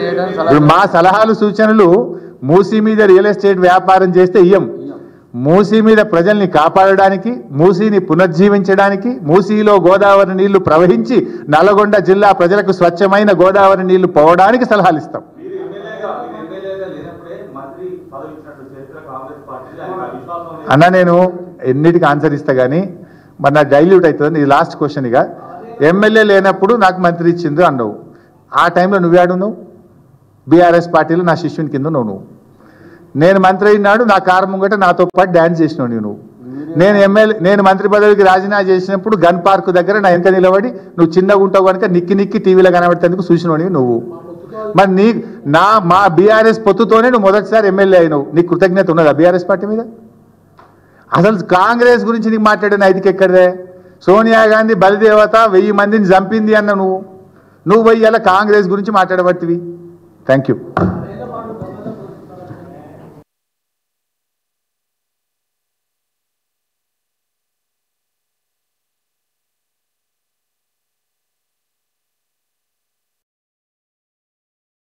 చేయడానికి సలహా ఇప్పుడు మా సలహాలు సూచనలు మూసీ మీద రియల్ ఎస్టేట్ వ్యాపారం చేస్తే ఇయ్యం మూసీ మీద ప్రజల్ని కాపాడడానికి మూసీని పునర్జీవించడానికి మూసీలో గోదావరి నీళ్లు ప్రవహించి నల్గొండ జిల్లా ప్రజలకు స్వచ్ఛమైన గోదావరి నీళ్లు పోవడానికి సలహాలు ఇస్తాం మీరు ఎమ్మెల్యేగా మీరు ఎమ్మెల్యేగా లేనప్పుడే మంత్రి పదవి ఇచ్చినట్టు చరిత్ర కాంగ్రెస్ పార్టీ ఆయన విశ్వాసం లేదు. అన్న నేను ఎన్నిటికి ఆన్సర్ ఇస్తా కానీ మరి నాకు డైల్యూట్ అవుతుంది ఇది లాస్ట్ క్వశ్చన్ ఇక ఎమ్మెల్యే లేనప్పుడు నాకు మంత్రి ఇచ్చింది అన్నావు ఆ టైంలో నువ్వేడు నువ్వు బీఆర్ఎస్ పార్టీలో నా శిష్యుని కింద నువ్వు నువ్వు నేను మంత్రి అయినాడు నా కారు ముంగట నాతో పాటు డ్యాన్స్ చేసినావు నువ్వు నేను ఎమ్మెల్యే నేను మంత్రి పదవికి రాజీనామా చేసినప్పుడు గన్ పార్క్ దగ్గర నా వెనక నిలబడి నువ్వు చిన్నగా ఉంటావు కనుక నిక్కి నిక్కి టీవీలో కనబడేందుకు చూసినోని నువ్వు మరి నీ నా మా బీఆర్ఎస్ పొత్తుతోనే నువ్వు మొదటిసారి ఎమ్మెల్యే అయినావు నీ కృతజ్ఞత ఉన్నదా బీఆర్ఎస్ పార్టీ మీద అసలు కాంగ్రెస్ గురించి నీకు మాట్లాడే నైతిక ఎక్కడదే సోనియా గాంధీ బలిదేవత వెయ్యి మందిని చంపింది అన్న నువ్వు నువ్వు పోయి ఇలా కాంగ్రెస్ గురించి మాట్లాడబట్టివి థ్యాంక్ యూ